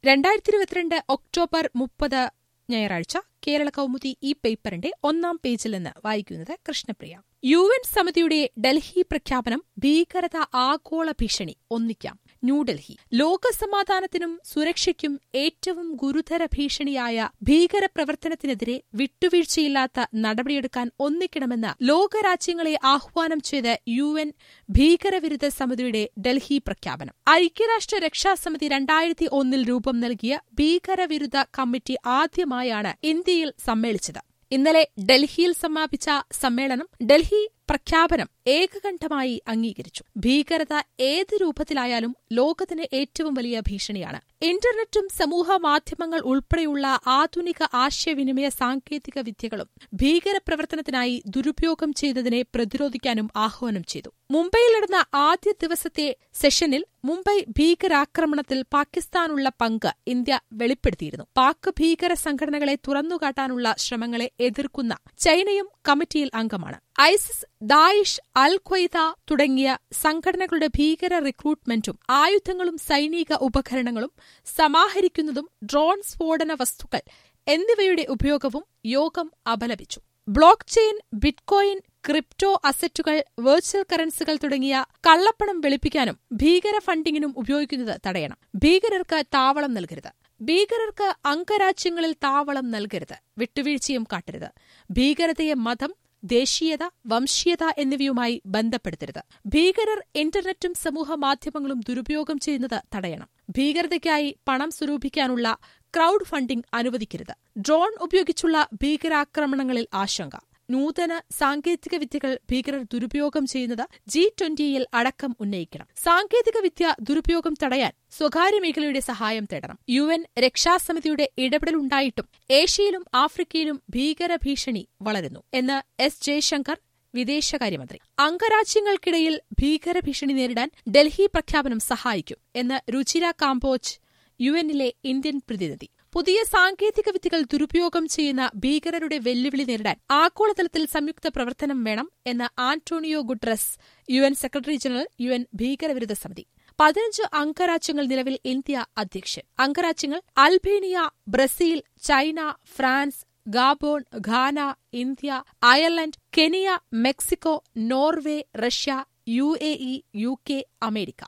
രണ്ടായിരത്തി ഇരുപത്തിരണ്ട് ഒക്ടോബർ മുപ്പത് ഞായറാഴ്ച കേരള കൗമുദി ഈ പേപ്പറിന്റെ ഒന്നാം പേജിൽ നിന്ന് വായിക്കുന്നത് കൃഷ്ണപ്രിയ യു എൻ സമിതിയുടെ ഡൽഹി പ്രഖ്യാപനം ഭീകരത ആഗോള ഭീഷണി ഒന്നിക്കാം ന്യൂഡൽഹി ലോകസമാധാനത്തിനും സുരക്ഷയ്ക്കും ഏറ്റവും ഗുരുതര ഭീഷണിയായ ഭീകരപ്രവർത്തനത്തിനെതിരെ വിട്ടുവീഴ്ചയില്ലാത്ത നടപടിയെടുക്കാൻ ഒന്നിക്കണമെന്ന് ലോകരാജ്യങ്ങളെ ആഹ്വാനം ചെയ്ത് യു എൻ ഭീകരവിരുദ്ധ സമിതിയുടെ ഡൽഹി പ്രഖ്യാപനം ഐക്യരാഷ്ട്ര രക്ഷാസമിതി രണ്ടായിരത്തി ഒന്നിൽ രൂപം നൽകിയ ഭീകരവിരുദ്ധ കമ്മിറ്റി ആദ്യമായാണ് ഇന്ത്യയിൽ സമ്മേളിച്ചത് ഇന്നലെ ഡൽഹിയിൽ സമാപിച്ച സമ്മേളനം ഡൽഹി പ്രഖ്യാപനം ഏകകണ്ഠമായി അംഗീകരിച്ചു ഭീകരത ഏത് രൂപത്തിലായാലും ലോകത്തിന് ഏറ്റവും വലിയ ഭീഷണിയാണ് ഇന്റർനെറ്റും സമൂഹ മാധ്യമങ്ങൾ ഉൾപ്പെടെയുള്ള ആധുനിക ആശയവിനിമയ സാങ്കേതിക വിദ്യകളും ഭീകരപ്രവർത്തനത്തിനായി ദുരുപയോഗം ചെയ്തതിനെ പ്രതിരോധിക്കാനും ആഹ്വാനം ചെയ്തു മുംബൈയിൽ നടന്ന ആദ്യ ദിവസത്തെ സെഷനിൽ മുംബൈ ഭീകരാക്രമണത്തിൽ പാകിസ്ഥാനുള്ള പങ്ക് ഇന്ത്യ വെളിപ്പെടുത്തിയിരുന്നു പാക് ഭീകര സംഘടനകളെ തുറന്നുകാട്ടാനുള്ള ശ്രമങ്ങളെ എതിർക്കുന്ന ചൈനയും കമ്മിറ്റിയിൽ അംഗമാണ് ഐസിസ് ദായിഷ് അൽ ഖ്വയ്ദ തുടങ്ങിയ സംഘടനകളുടെ ഭീകര റിക്രൂട്ട്മെന്റും ആയുധങ്ങളും സൈനിക ഉപകരണങ്ങളും സമാഹരിക്കുന്നതും ഡ്രോൺ സ്ഫോടന വസ്തുക്കൾ എന്നിവയുടെ ഉപയോഗവും യോഗം അപലപിച്ചു ബ്ലോക്ക് ചെയിൻ ബിറ്റ്കോയിൻ ക്രിപ്റ്റോ അസറ്റുകൾ വെർച്വൽ കറൻസികൾ തുടങ്ങിയ കള്ളപ്പണം വെളുപ്പിക്കാനും ഭീകര ഫണ്ടിങ്ങിനും ഉപയോഗിക്കുന്നത് തടയണം ഭീകരർക്ക് താവളം നൽകരുത് ഭീകരർക്ക് അംഗരാജ്യങ്ങളിൽ താവളം നൽകരുത് വിട്ടുവീഴ്ചയും കാട്ടരുത് ഭീകരതയെ മതം ദേശീയത വംശീയത എന്നിവയുമായി ബന്ധപ്പെടുത്തരുത് ഭീകരർ ഇന്റർനെറ്റും സമൂഹ മാധ്യമങ്ങളും ദുരുപയോഗം ചെയ്യുന്നത് തടയണം ഭീകരതയ്ക്കായി പണം സ്വരൂപിക്കാനുള്ള ക്രൌഡ് ഫണ്ടിംഗ് അനുവദിക്കരുത് ഡ്രോൺ ഉപയോഗിച്ചുള്ള ഭീകരാക്രമണങ്ങളിൽ ആശങ്ക നൂതന സാങ്കേതിക വിദ്യകൾ ഭീകരർ ദുരുപയോഗം ചെയ്യുന്നത് ജി ട്വന്റിയിൽ അടക്കം ഉന്നയിക്കണം സാങ്കേതിക വിദ്യ ദുരുപയോഗം തടയാൻ സ്വകാര്യ മേഖലയുടെ സഹായം തേടണം യു എൻ രക്ഷാസമിതിയുടെ ഇടപെടലുണ്ടായിട്ടും ഏഷ്യയിലും ആഫ്രിക്കയിലും ഭീകര ഭീഷണി വളരുന്നു എന്ന് എസ് ജയശങ്കർ വിദേശകാര്യമന്ത്രി അംഗരാജ്യങ്ങൾക്കിടയിൽ ഭീകരഭീഷണി നേരിടാൻ ഡൽഹി പ്രഖ്യാപനം സഹായിക്കും എന്ന് രുചിര കാംബോജ് യു എന്നിലെ ഇന്ത്യൻ പ്രതിനിധി പുതിയ സാങ്കേതിക വിദ്യകൾ ദുരുപയോഗം ചെയ്യുന്ന ഭീകരരുടെ വെല്ലുവിളി നേരിടാൻ ആഗോളതലത്തിൽ സംയുക്ത പ്രവർത്തനം വേണം എന്ന് Antonio Guterres U N secretary general U N ഭീകരവിരുദ്ധ സമിതി പതിനഞ്ച് അംഗരാജ്യങ്ങൾ നിലവിൽ ഇന്ത്യ അധ്യക്ഷൻ അംഗരാജ്യങ്ങൾ Albania Brazil China France Gabon Ghana India Ireland Kenya Mexico Norway Russia U A E U K America